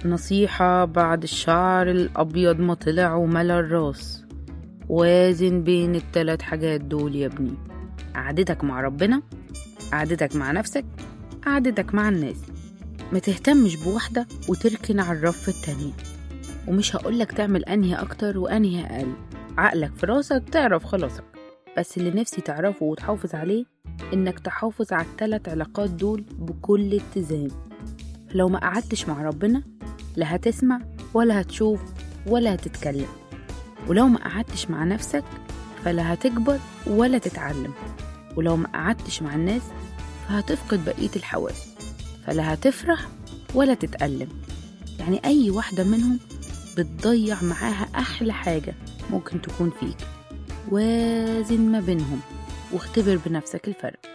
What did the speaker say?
نصيحة بعد الشعر الأبيض ما طلع وملا الراس وازن بين التلات حاجات دول يا ابني قعدتك مع ربنا قعدتك مع نفسك قعدتك مع الناس ما تهتمش بواحدة وتركن على الرف التانية ومش هقولك تعمل أنهي أكتر وأنهي أقل عقلك في راسك تعرف خلاصك بس اللي نفسي تعرفه وتحافظ عليه إنك تحافظ على التلات علاقات دول بكل اتزان لو ما قعدتش مع ربنا لا هتسمع ولا هتشوف ولا هتتكلم ولو ما قعدتش مع نفسك فلا هتكبر ولا تتعلم ولو ما قعدتش مع الناس فهتفقد بقية الحواس فلا هتفرح ولا تتألم يعني أي واحدة منهم بتضيع معاها أحلى حاجة ممكن تكون فيك وازن ما بينهم واختبر بنفسك الفرق